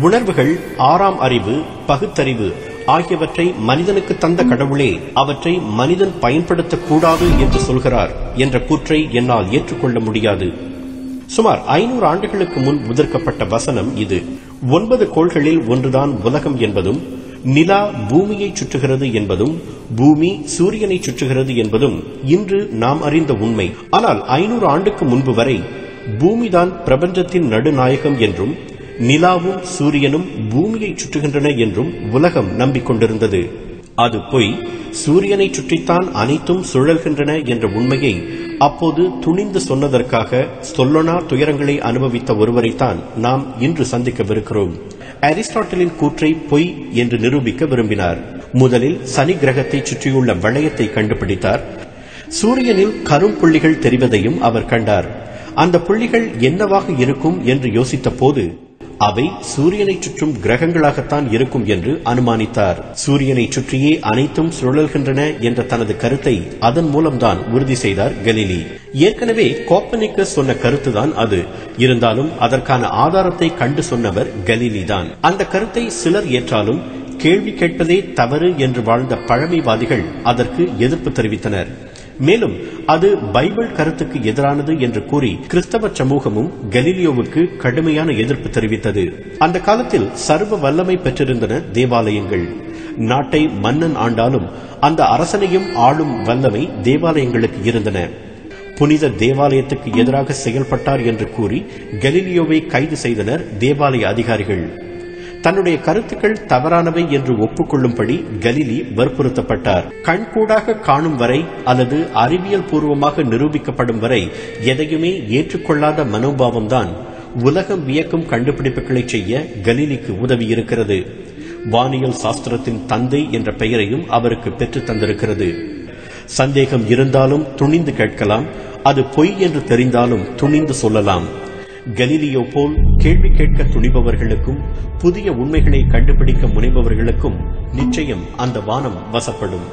உணர்வுகள் ஆறாம் அறிவு பகுத்தறிவு ஆகியவற்றை மனிதனுக்கு தந்த கடவுளே அவற்றை மனிதன் பயன்படுத்தக் கூடாது என்று சொல்கிறார் என்ற கூற்றை என்னால் ஏற்றுக்கொள்ள முடியாது சுமார் ஐநூறு ஆண்டுகளுக்கு முன் உதிர்க்கப்பட்ட வசனம் இது ஒன்பது கோள்களில் ஒன்றுதான் உலகம் என்பதும் நிலா பூமியை சுற்றுகிறது என்பதும் பூமி சூரியனை சுற்றுகிறது என்பதும் இன்று நாம் அறிந்த உண்மை ஆனால் ஐநூறு ஆண்டுக்கு முன்பு வரை பூமிதான் பிரபஞ்சத்தின் நடுநாயகம் என்றும் நிலாவும் சூரியனும் பூமியை சுற்றுகின்றன என்றும் உலகம் நம்பிக்கொண்டிருந்தது அது பொய் சூரியனை சுற்றித்தான் அனைத்தும் சுழல்கின்றன என்ற உண்மையை அப்போது துணிந்து சொன்னதற்காக சொல்லொணா துயரங்களை அனுபவித்த ஒருவரைத்தான் நாம் இன்று சந்திக்கவிருக்கிறோம் அரிஸ்டாட்டிலின் கூற்றை பொய் என்று நிரூபிக்க விரும்பினார் முதலில் சனி கிரகத்தை சுற்றியுள்ள வளையத்தை கண்டுபிடித்தார் சூரியனில் கரும்புள்ளிகள் தெரிவதையும் அவர் கண்டார் அந்த புள்ளிகள் என்னவாக இருக்கும் என்று யோசித்த போது அவை சூரியனை சுற்றும் கிரகங்களாகத்தான் இருக்கும் என்று அனுமானித்தார் சூரியனை சுற்றியே அனைத்தும் சுழல்கின்றன என்ற தனது கருத்தை அதன் மூலம்தான் உறுதி செய்தார் கலிலி ஏற்கனவே கோப்பனிக்கஸ் சொன்ன கருத்துதான் அது இருந்தாலும் அதற்கான ஆதாரத்தை கண்டு சொன்னவர் கலிலி தான் அந்த கருத்தை சிலர் ஏற்றாலும் கேள்வி கேட்பதே தவறு என்று வாழ்ந்த பழமைவாதிகள் அதற்கு எதிர்ப்பு தெரிவித்தனர் மேலும் அது பைபிள் கருத்துக்கு எதிரானது என்று கூறி கிறிஸ்தவ சமூகமும் கலீலியோவுக்கு கடுமையான எதிர்ப்பு தெரிவித்தது அந்த காலத்தில் சர்வ வல்லமை பெற்றிருந்தன தேவாலயங்கள் நாட்டை மன்னன் ஆண்டாலும் அந்த அரசனையும் ஆளும் வல்லமை தேவாலயங்களுக்கு இருந்தன புனித தேவாலயத்துக்கு எதிராக செயல்பட்டார் என்று கூறி கலீலியோவை கைது செய்தனர் தேவாலய அதிகாரிகள் தன்னுடைய கருத்துக்கள் தவறானவை என்று ஒப்புக்கொள்ளும்படி கலிலி வற்புறுத்தப்பட்டார் கண்கூடாக காணும் வரை அல்லது அறிவியல் பூர்வமாக நிரூபிக்கப்படும் வரை எதையுமே ஏற்றுக்கொள்ளாத மனோபாவம்தான் உலகம் வியக்கும் கண்டுபிடிப்புகளை செய்ய கலிலிக்கு உதவியிருக்கிறது வானியல் சாஸ்திரத்தின் தந்தை என்ற பெயரையும் அவருக்கு பெற்றுத் தந்திருக்கிறது சந்தேகம் இருந்தாலும் துணிந்து கேட்கலாம் அது பொய் என்று தெரிந்தாலும் துணிந்து சொல்லலாம் கலீலியோ போல் கேள்வி கேட்க துணிபவர்களுக்கும் புதிய உண்மைகளை கண்டுபிடிக்க முனைபவர்களுக்கும் நிச்சயம் அந்த வானம் வசப்படும்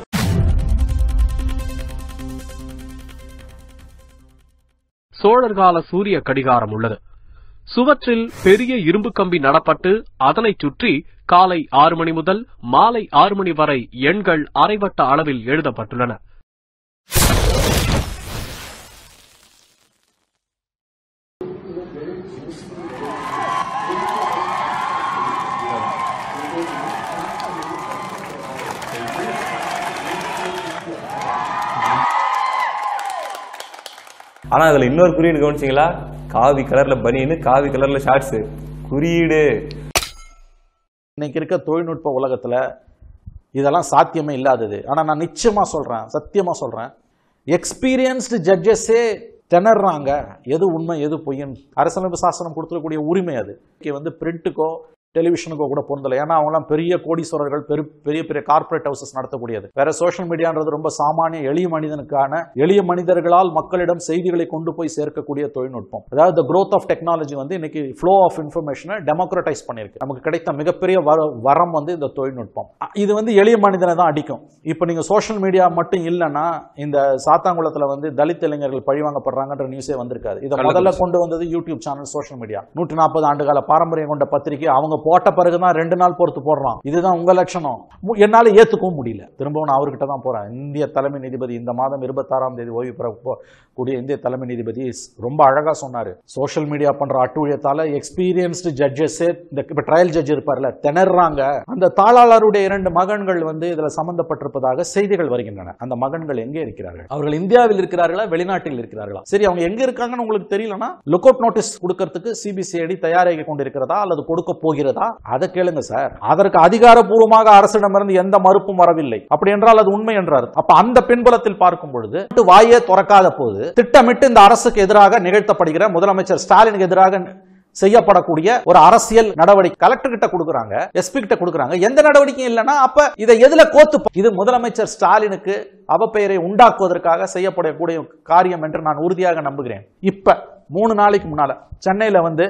சோழர்கால சூரிய கடிகாரம் உள்ளது சுவற்றில் பெரிய இரும்பு கம்பி நடப்பட்டு அதனைச் சுற்றி காலை ஆறு மணி முதல் மாலை ஆறு மணி வரை எண்கள் அரைவட்ட அளவில் எழுதப்பட்டுள்ளன ஆனா அதுல இன்னொரு குறியீடு கவனிச்சீங்களா காவி கலர்ல பனியனு காவி கலர்ல ஷார்ட்ஸ் குறியீடு இன்னைக்கு இருக்க தொழில்நுட்ப உலகத்துல இதெல்லாம் சாத்தியமே இல்லாதது ஆனா நான் நிச்சயமா சொல்றேன் சத்தியமா சொல்றேன் எக்ஸ்பீரியன்ஸ்டு ஜட்ஜஸே திணறாங்க எது உண்மை எது பொய்ன்னு அரசியலமைப்பு சாசனம் கொடுத்துருக்கக்கூடிய உரிமை அது இங்க வந்து பிரிண்ட்டுக்கோ டெலிவிஷனுக்கோ கூட பொருந்தலை ஏன்னா அவங்கலாம் பெரிய கோடீஸ்வரர்கள் பெரு பெரிய பெரிய கார்ப்பரேட் ஹவுசஸ் நடத்தக்கூடியது வேற சோஷியல் மீடியான்றது ரொம்ப சாமானிய எளிய மனிதனுக்கான எளிய மனிதர்களால் மக்களிடம் செய்திகளை கொண்டு போய் சேர்க்கக்கூடிய தொழில்நுட்பம் அதாவது the growth ஆஃப் டெக்னாலஜி வந்து இன்னைக்கு ஃப்ளோ ஆஃப் இன்ஃபர்மேஷனை டெமோக்ரட்டைஸ் பண்ணியிருக்கு நமக்கு கிடைத்த மிகப்பெரிய வர- வரம் வந்து இந்த தொழில்நுட்பம் அ- இது வந்து எளிய மனிதனை தான் அடிக்கும் இப்போ நீங்க சோஷியல் மீடியா மட்டும் இல்லைன்னா இந்த சாத்தாங்குளத்துல வந்து தலித் இளைஞர்கள் பழிவாங்கப்படுறாங்கன்ற நியூஸே வந்திருக்காது இதை முதல்ல கொண்டு வந்தது யூடியூப் சேனல் சோஷியல் மீடியா நூற்றி நாற்பது ஆண்டுகால பாரம்பரியம் கொண்ட பத்திரிகை அவங்க போட்ட பிறகுதான் ரெண்டு நாள் பொறுத்து போடுறான் இதுதான் உங்க லட்சணம் மு- என்னால ஏத்துக்கவும் முடியல திரும்பவும் நான் அவர்கிட்ட தான் போறேன் இந்திய தலைமை நீதிபதி இந்த மாதம் இருபத்தாறாம் தேதி ஓய்வு பெற போ- கூடிய இந்திய தலைமை நீதிபதி ஸ்- ரொம்ப அழகா சொன்னாரு சோஷியல் மீடியா பண்ற அட்டூழியத்தால எக்ஸ்பீரியன்ஸ்டு ஜட்ஜஸே இந்த இப்ப ட்ரையல் ஜட்ஜ் இருப்பார்ல திணறாங்க அந்த தாளாளருடைய இரண்டு மகன்கள் வந்து இதுல சம்பந்தப்பட்டிருப்பதாக செய்திகள் வருகின்றன அந்த மகன்கள் எங்கே இருக்கிறார்கள் அவர்கள் இந்தியாவில் இருக்கிறார்களா வெளிநாட்டில் இருக்கிறார்களா சரி அவங்க எங்க இருக்காங்கன்னு உங்களுக்கு தெரியலனா லுக் அவுட் நோட்டீஸ் கொடுக்கறதுக்கு சிபிசிஐடி தயாராகி கொண்டிருக்கிறதா அல்லது கொடுக்க போகிறதா அதை கேளுங்க சார் அதற்கு அதிகாரப்பூர்வமாக அரசிடமிருந்து எந்த மறுப்பும் வரவில்லை அப்படி என்றால் அது உண்மை என்றார் அப்ப அந்த பின்புலத்தில் பார்க்கும் பொழுது வாயே திறக்காத போது திட்டமிட்டு இந்த அரசுக்கு எதிராக நிகழ்த்தப்படுகிற முதலமைச்சர் ஸ்டாலினுக்கு எதிராக செய்யப்படக்கூடிய ஒரு அரசியல் நடவடிக்கை கலெக்டர் கிட்ட கொடுக்குறாங்க எஸ்பி கிட்ட கொடுக்குறாங்க எந்த நடவடிக்கையும் இல்லைன்னா அப்ப இதை எதுல கோத்து இது முதலமைச்சர் ஸ்டாலினுக்கு அவப்பெயரை உண்டாக்குவதற்காக செய்யப்படக்கூடிய காரியம் என்று நான் உறுதியாக நம்புகிறேன் இப்ப மூணு நாளைக்கு முன்னால சென்னையில வந்து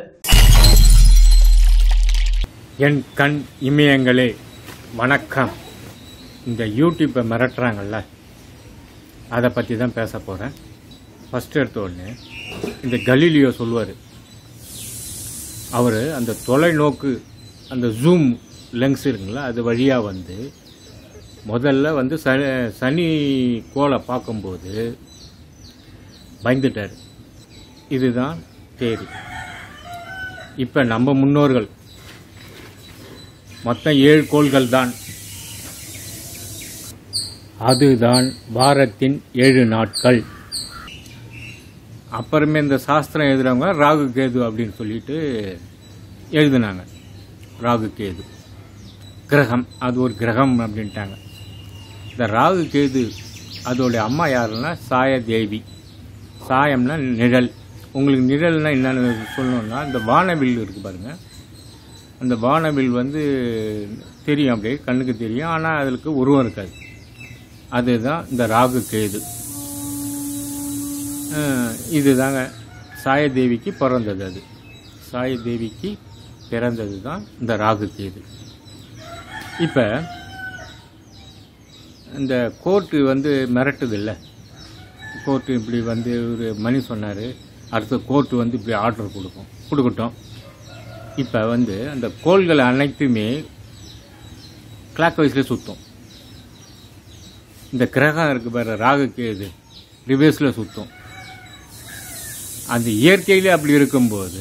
என் கண் இமயங்களே வணக்கம் இந்த யூடியூப்பை மிரட்டுறாங்கல்ல அதை பற்றி தான் பேச போகிறேன் ஃபஸ்ட் எடுத்த உடனே இந்த கலீலியோ சொல்லுவார் அவர் அந்த தொலைநோக்கு அந்த ஜூம் லென்ஸ் இருக்குங்களா அது வழியாக வந்து முதல்ல வந்து சனி சனி கோளை பார்க்கும்போது பயந்துட்டார் இதுதான் தேதி இப்போ நம்ம முன்னோர்கள் மொத்தம் ஏழு கோள்கள் தான் அதுதான் வாரத்தின் ஏழு நாட்கள் அப்புறமே இந்த சாஸ்திரம் எழுதுறவங்க ராகு கேது அப்படின்னு சொல்லிட்டு எழுதுனாங்க ராகு கேது கிரகம் அது ஒரு கிரகம் அப்படின்ட்டாங்க இந்த ராகு கேது அதோடைய அம்மா யாருன்னா சாய தேவி சாயம்னா நிழல் உங்களுக்கு நிழல்னா என்னன்னு சொல்லணும்னா இந்த வானவில் இருக்கு பாருங்க அந்த வானவில் வந்து தெரியும் அப்படியே கண்ணுக்கு தெரியும் ஆனால் அதுக்கு உருவம் இருக்காது அதுதான் இந்த ராகு கேது அஹ் இதுதாங்க சாயதேவிக்கு பிறந்தது அது சாயதேவிக்கு பிறந்தது தான் இந்த ராகு கேது இப்போ இந்த கோர்ட்டு வந்து மிரட்டுது இல்லை கோர்ட்டு இப்படி வந்து ஒரு மணி சொன்னார் அடுத்த கோர்ட்டு வந்து இப்படி ஆர்டர் கொடுக்கும் கொடுக்கட்டும் இப்போ வந்து அந்த கோள்கள் அனைத்துமே கிளாக் வைஸில் சுற்றும் இந்த கிரகம் இருக்கு பாரு ராகு கேது ரிவர்ஸில் சுற்றும் அந்த இயற்கையிலே அப்படி இருக்கும்போது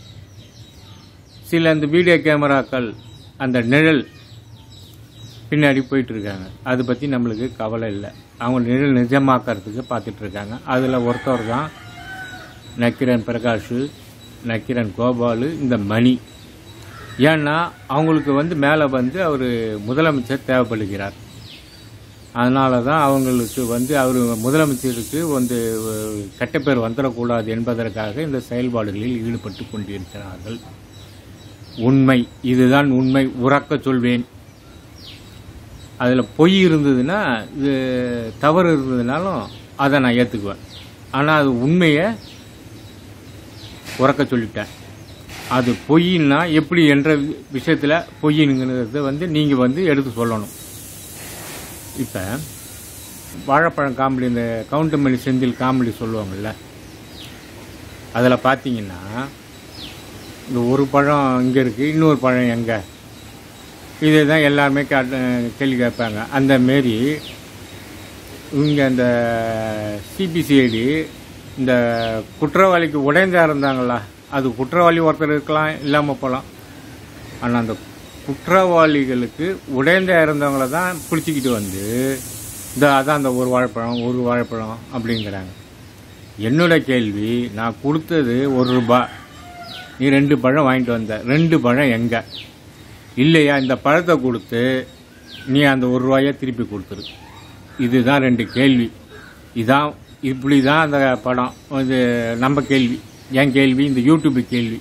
சில அந்த வீடியோ கேமராக்கள் அந்த நிழல் பின்னாடி போயிட்டு இருக்காங்க அதை பற்றி நம்மளுக்கு கவலை இல்லை அவங்க நிழல் நிஜமாக்கறதுக்கு பார்த்துட்டு இருக்காங்க அதில் ஒருத்தர் தான் நக்கிரன் பிரகாஷ் நக்கிரன் கோபாலு இந்த மணி ஏன்னா அவங்களுக்கு வந்து மேலே வந்து அவர் முதலமைச்சர் தேவைப்படுகிறார் அதனால தான் அவங்களுக்கு வந்து அவர் முதலமைச்சருக்கு வந்து அஹ், கெட்ட பேர் வந்துடக்கூடாது என்பதற்காக இந்த செயல்பாடுகளில் ஈடுபட்டு கொண்டிருக்கிறார்கள் உண்மை இதுதான் உண்மை உறக்க சொல்வேன் அதில் பொய் இருந்ததுன்னா இது தவறு இருந்ததுனாலும் அதை நான் ஏற்றுக்குவேன் ஆனால் அது உண்மையை உறக்க சொல்லிட்டேன் அது பொய்ன்னா எப்படி என்ற விஷயத்தில் பொய்னுங்கிறத வந்து நீங்கள் வந்து எடுத்து சொல்லணும் இப்போ வாழைப்பழம் காமெடி இந்த கவுண்டமணி செந்தில் காமெடி சொல்லுவாங்கல்ல அதில் பார்த்தீங்கன்னா இந்த ஒரு பழம் இங்கே இருக்குது இன்னொரு பழம் எங்கே இதை தான் எல்லாருமே காட்டு கேள்வி கேட்பாங்க அந்த மாரி இவங்க அந்த சிபிசிஐடி இந்த குற்றவாளிக்கு உடைந்தா இருந்தாங்களா அது குற்றவாளி ஒருத்தர் இருக்கலாம் இல்லாமல் போகலாம் ஆனால் அந்த குற்றவாளிகளுக்கு உடைந்த இருந்தவங்கள தான் பிடிச்சிக்கிட்டு வந்து இந்த அதான் அந்த ஒரு வாழைப்பழம் ஒரு வாழைப்பழம் அப்படிங்கிறாங்க என்னோட கேள்வி நான் கொடுத்தது ஒரு ரூபாய் நீ ரெண்டு பழம் வாங்கிட்டு வந்த ரெண்டு பழம் எங்க இல்லையா இந்த பழத்தை கொடுத்து நீ அந்த ஒரு ரூபாயை திருப்பி கொடுத்துரு இதுதான் ரெண்டு கேள்வி இதான் இப்படி தான் அந்த படம் இது நம்ம கேள்வி என் கேள்வி இந்த யூடியூப் கேள்வி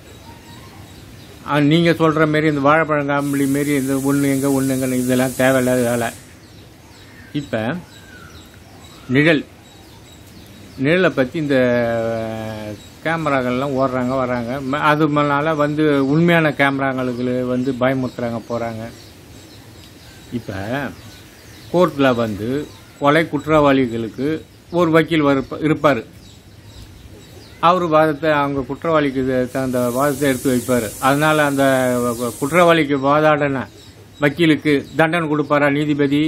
நீங்கள் சொல்கிற மாரி இந்த வாழைப்பழம் காம்பளி மாரி இந்த ஒன்று எங்கே ஒன்று எங்கே இதெல்லாம் தேவையில்லாத வேலை இப்போ நிழல் நிழலை பற்றி இந்த கேமராக்கள்லாம் ஓடுறாங்க வராங்க ம- அது மேலால வந்து உண்மையான கேமராங்களுக்கு வந்து பயமுறுத்துறாங்க போகிறாங்க இப்போ கோர்ட்டில் வந்து கொலை குற்றவாளிகளுக்கு ஒரு வக்கீல் வருப்ப இருப்பார் அவர் வாதத்தை அவங்க குற்றவாளிக்கு இது- தகுந்த வாதத்தை எடுத்து வைப்பார் அதனால அந்த குற்றவாளிக்கு வாதாடின வக்கீலுக்கு தண்டனை கொடுப்பாரா நீதிபதி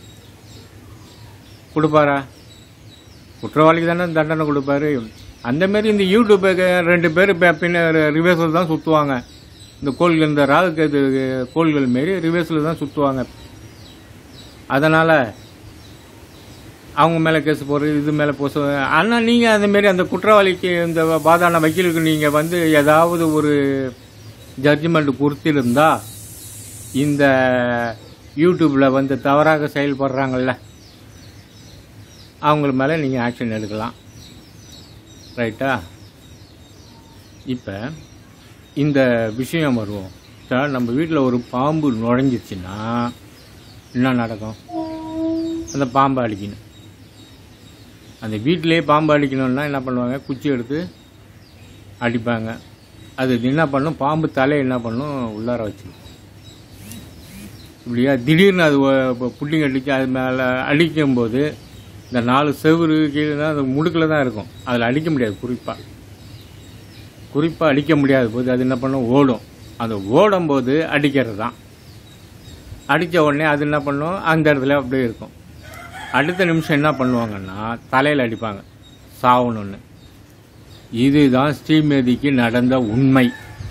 கொடுப்பாரா குற்றவாளிக்கு தானே தண்டனை கொடுப்பாரு அந்த மாதிரி இந்த யூடியூபுக்கு ரெண்டு பேர் ப- பின்ன ரிவர்ஸில் தான் சுற்றுவாங்க இந்த கோள்கள் இந்த ராகுகேது கோள்கள் மாரி ரிவர்ஸில் தான் சுற்றுவாங்க அதனால் அவங்க மேலே கேஸ் போடுறது இது மேலே போச ஆனால் நீங்கள் அந்த மாரி அந்த குற்றவாளிக்கு இந்த வாதான வக்கீலுக்கு நீங்கள் வந்து ஏதாவது ஒரு ஜட்ஜ்மெண்ட் கொடுத்திருந்தா இந்த யூடியூப்பில் வந்து தவறாக செயல்படுறாங்கல்ல அவங்கள மேலே நீங்கள் ஆக்ஷன் எடுக்கலாம் ரைட்டா இப்போ இந்த விஷயம் வருவோம் சார் நம்ம வீட்டில் ஒரு பாம்பு நுழைஞ்சிருச்சுன்னா என்ன நடக்கும் அந்த பாம்பை அடிக்கணும் அந்த வீட்டிலேயே பாம்பு அடிக்கணும்னா என்ன பண்ணுவாங்க குச்சி எடுத்து அடிப்பாங்க அது என்ன பண்ணும் பாம்பு தலையை என்ன பண்ணும் உள்ளார வச்சிடும் இப்படியா திடீர்னு அது புட்டிங் அடிச்சு அது மேலே அடிக்கும்போது இந்த நாலு செவுரு கீழே தான் அது முடுக்கில் தான் இருக்கும் அதில் அடிக்க முடியாது குறிப்பாக குறிப்பாக அடிக்க முடியாத போது அது என்ன பண்ணும் ஓடும் அது ஓடும்போது அடிக்கிறது தான் அடித்த உடனே அது என்ன பண்ணும் அந்த இடத்துல அப்படியே இருக்கும் அடுத்த நிமிஷம் என்ன பண்ணுவாங்கன்னா தலையில் அடிப்பாங்க சாவணும்னு இதுதான் ஸ்ரீமதிக்கு நடந்த உண்மை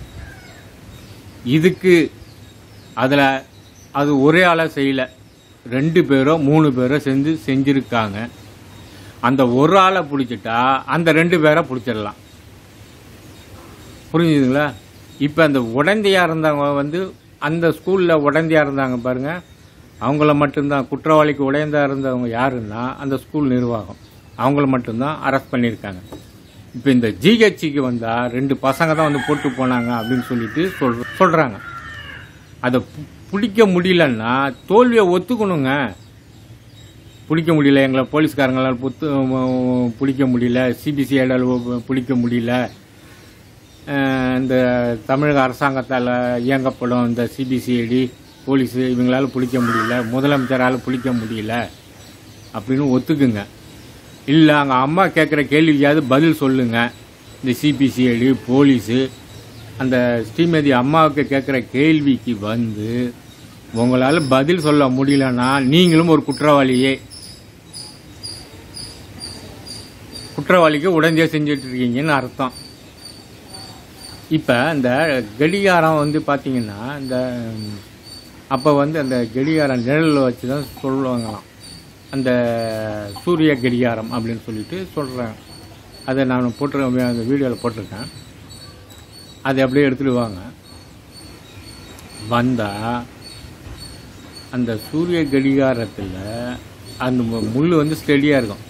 இதுக்கு அதில் அது ஒரே ஆளாக செய்யல ரெண்டு பேரோ மூணு பேரோ செஞ்சு செஞ்சுருக்காங்க அந்த ஒரு ஆளை பிடிச்சிட்டா அந்த ரெண்டு பேரை பிடிச்சிடலாம் புரிஞ்சுதுங்களா இப்போ அந்த உடந்தையாக இருந்தவங்க வந்து அந்த ஸ்கூலில் உடந்தையாக இருந்தாங்க பாருங்க அவங்கள மட்டும்தான் குற்றவாளிக்கு உடையந்தா இருந்தவங்க யாருன்னா அந்த ஸ்கூல் நிர்வாகம் அவங்கள மட்டும்தான் அரெஸ்ட் பண்ணியிருக்காங்க இப்போ இந்த ஜிஹெச்சிக்கு வந்தால் ரெண்டு பசங்க தான் வந்து போட்டு போனாங்க அப்படின்னு சொல்லிட்டு சொல் சொல்கிறாங்க அதை பு- பிடிக்க முடியலன்னா தோல்வியை ஒத்துக்கணுங்க பிடிக்க முடியல எங்களை போலீஸ்காரங்களால் புத்து பிடிக்க முடியல சிபிசிஐடால் பிடிக்க முடியல அஹ் இந்த தமிழக அரசாங்கத்தால் இயங்கப்படும் இந்த சிபிசிஐடி போலீஸு இவங்களால பிடிக்க முடியல முதலமைச்சரால் பிடிக்க முடியல அப்படின்னு ஒத்துக்குங்க இல்லை அங்கே அம்மா கேட்குற கேள்விக்காவது பதில் சொல்லுங்க இந்த சிபிசிஐடி போலீஸு அந்த ஸ்ரீமதி அம்மாவுக்கு கேட்குற கேள்விக்கு வந்து உங்களால் பதில் சொல்ல முடியலன்னா நீங்களும் ஒரு குற்றவாளியே குற்றவாளிக்கு உடனே செஞ்சுட்டு இருக்கீங்கன்னு அர்த்தம் இப்போ இந்த கடிகாரம் வந்து பார்த்தீங்கன்னா இந்த அப்போ வந்து அந்த கடிகாரம் நிழலில் வச்சு தான் சொல்லுவாங்களாம் அந்த சூரிய கடிகாரம் அப்படின்னு சொல்லிட்டு சொல்கிறாங்க அதை நான் போட்டிருக்கேன் அந்த வீடியோவில் போட்டிருக்கேன் அதை அப்படியே எடுத்துட்டு வாங்க வந்தால் அந்த சூரிய கடிகாரத்தில் அந்த மு- முள் வந்து ஸ்டெடியாக இருக்கும்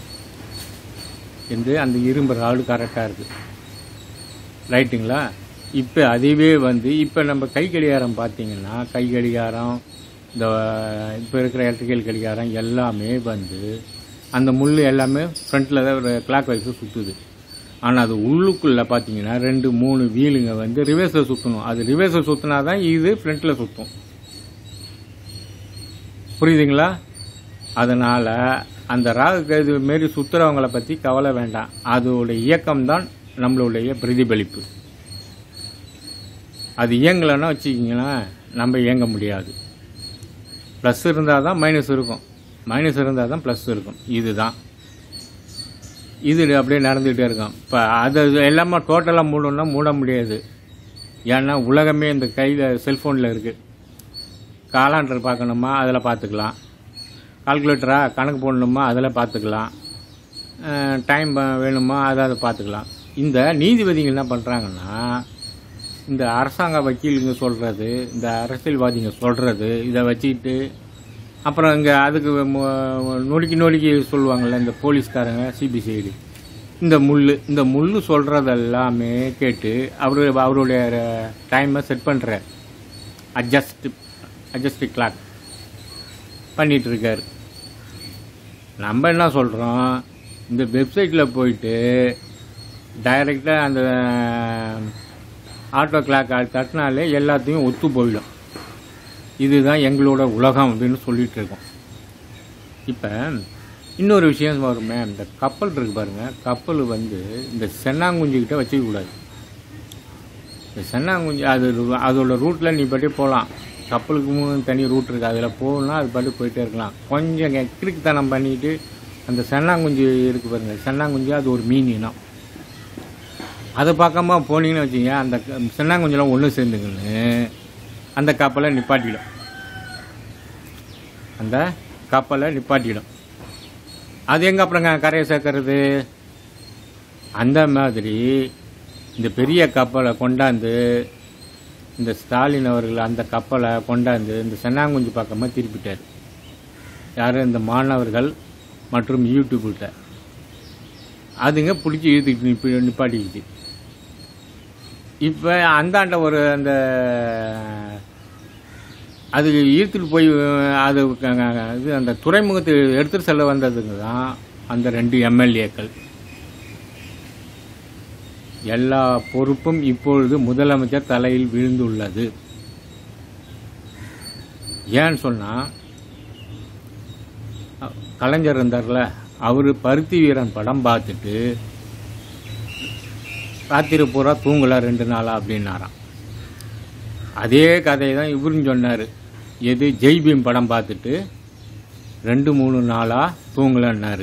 என்று அந்த இரும்பு ராடு கரெக்டாக இருக்குது ரைட்டுங்களா இப்போ அதுவே வந்து இப்போ நம்ம கை கடிகாரம் பார்த்தீங்கன்னா கை கடிகாரம் இந்த இப்போ இருக்கிற எலக்ட்ரிக்கல் கடிகாரம் எல்லாமே வந்து அந்த முள் எல்லாமே ஃப்ரண்ட்டில் தான் ஒரு கிளாக் வைஸு சுற்றுது ஆனால் அது உள்ளுக்குள்ளே பார்த்தீங்கன்னா ரெண்டு மூணு வீலுங்க வந்து ரிவர்ஸில் சுற்றணும் அது ரிவர்ஸில் சுற்றினா தான் இது ஃப்ரண்ட்டில் சுற்றும் புரியுதுங்களா அதனால் அந்த ராகு இது மாரி சுற்றுறவங்கள பற்றி கவலை வேண்டாம் அதோட இயக்கம்தான் நம்மளுடைய பிரதிபலிப்பு அது இயங்கலைன்னா வச்சுக்கிங்களேன் நம்ம இயங்க முடியாது ப்ளஸ் இருந்தால் தான் மைனஸ் இருக்கும் மைனஸ் இருந்தால் தான் ப்ளஸ் இருக்கும் இதுதான் இது அப்படியே நடந்துகிட்டே இருக்கும் இப்போ அது எல்லாமே டோட்டலாக மூடணும்னா மூட முடியாது ஏன்னா உலகமே இந்த கையில் செல்ஃபோனில் இருக்குது காலாண்டர் பார்க்கணுமா அதில் பார்த்துக்கலாம் கால்குலேட்டரா கணக்கு போடணுமா அதில் பார்த்துக்கலாம் டைம் வேணுமா அதை அதை பார்த்துக்கலாம் இந்த நீதிபதிகள் என்ன பண்ணுறாங்கன்னா இந்த அரசாங்க வக்கீலுங்க சொல்கிறது இந்த அரசியல்வாதிங்க சொல்கிறது இதை வச்சுக்கிட்டு அப்புறம் இங்கே அதுக்கு மு- நொடிக்கி நொடிக்கி சொல்லுவாங்கள்ல இந்த போலீஸ்காரங்க சிபிசிஐடி இந்த முள் இந்த முள் சொல்கிறதெல்லாமே கேட்டு அவர் அவருடைய டைமை செட் பண்ணுற அட்ஜஸ்ட் அட்ஜஸ்ட் கிளாக் பண்ணிட்டு இருக்காரு நம்ம என்ன சொல்கிறோம் இந்த வெப்சைட்டில் போயிட்டு டைரெக்டாக அந்த ஆட்டோ கிளாக் தட்டினாலே எல்லாத்தையும் ஒத்து போயிடும் இதுதான் எங்களோட உலகம் அப்படின்னு சொல்லிட்டு இருக்கோம் இப்போ இன்னொரு விஷயம் வருமே இந்த கப்பல் இருக்கு பாருங்க கப்பல் வந்து இந்த சென்னாங்குஞ்சிக்கிட்ட வச்சுக்க கூடாது இந்த சென்னாங்குஞ்சி அது ரு- அதோட ரூட்டில் நீ பாட்டி போகலாம் கப்பலுக்கு மூணு தனி ரூட் இருக்குது அதில் போகணும்னா அது பாட்டு போயிட்டே இருக்கலாம் கொஞ்சம் கெ- கிறுக்குத்தனம் பண்ணிட்டு அந்த சென்னாங்குஞ்சி இருக்கு பாருங்க சென்னாங்குஞ்சி அது ஒரு மீன் இனம் அதை பார்க்காம போனீங்கன்னு வச்சுங்க அந்த க- சென்னாங்குஞ்செல்லாம் ஒன்று சேர்ந்துங்கன்னு அந்த கப்பலை நிப்பாட்டிடும் அந்த கப்பலை நிப்பாட்டிடும் அது எங்கே அப்புறங்க கரையை சேர்க்கறது அந்த மாதிரி இந்த பெரிய கப்பலை கொண்டாந்து இந்த ஸ்டாலின் அவர்கள் அந்த கப்பலை கொண்டாந்து இந்த சென்னாங்குஞ்சு பக்கமாக திருப்பிட்டார் யார் இந்த மாணவர்கள் மற்றும் யூடியூப்கிட்ட அதுங்க பிடிச்சி இழுத்துக்கிட்டு நிப்பி நிப்பாட்டிக்கிச்சு இப்போ அந்தாண்ட ஒரு அந்த அது ஈர்த்துட்டு போய் அது க- க- இது அந்த துறைமுகத்தை எடுத்துட்டு செல்ல வந்ததுங்க தான் அந்த ரெண்டு எம்எல்ஏக்கள் எல்லா பொறுப்பும் இப்பொழுது முதலமைச்சர் தலையில் விழுந்துள்ளது ஏன்னு சொன்னா அ- கலைஞர் இருந்தார்ல அவரு பருத்தி வீரன் படம் பார்த்துட்டு ராத்திரி பூரா தூங்கல ரெண்டு நாளா அப்படின்னாராம் அதே கதையை தான் இவரும் சொன்னார் எது ஜெய்பீம் படம் பார்த்துட்டு ரெண்டு மூணு நாளாக தூங்கலன்னாரு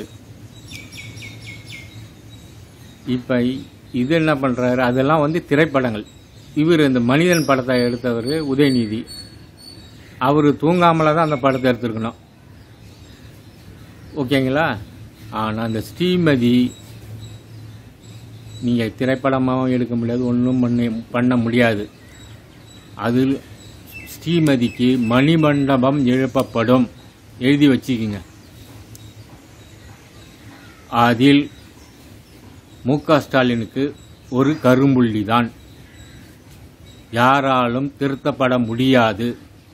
இப்போ இது என்ன பண்ணுறாரு அதெல்லாம் வந்து திரைப்படங்கள் இவர் இந்த மனிதன் படத்தை எடுத்தவர் உதயநிதி அவர் தூங்காமல தான் அந்த படத்தை எடுத்திருக்கணும் ஓகேங்களா ஆனால் அந்த ஸ்ரீமதி நீங்கள் திரைப்படமாகவும் எடுக்க முடியாது ஒன்றும் பண்ண பண்ண முடியாது அது ஸ்ரீமதிக்கு மணிமண்டபம் எழுப்பப்படும் எழுதி வச்சுக்கிங்க அதில் மு க ஸ்டாலினுக்கு ஒரு கரும்புள்ளி தான் யாராலும் திருத்தப்பட முடியாது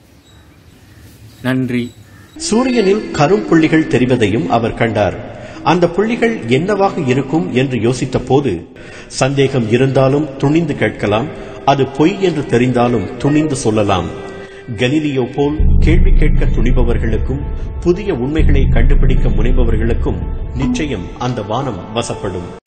நன்றி சூரியனில் கரும்புள்ளிகள் தெரிவதையும் அவர் கண்டார் அந்த புள்ளிகள் என்னவாக இருக்கும் என்று யோசித்த போது சந்தேகம் இருந்தாலும் துணிந்து கேட்கலாம் அது பொய் என்று தெரிந்தாலும் துணிந்து சொல்லலாம் கலீலியோ போல் கேள்வி கேட்க துணிபவர்களுக்கும் புதிய உண்மைகளை கண்டுபிடிக்க முனைபவர்களுக்கும் நிச்சயம் அந்த வானம் வசப்படும்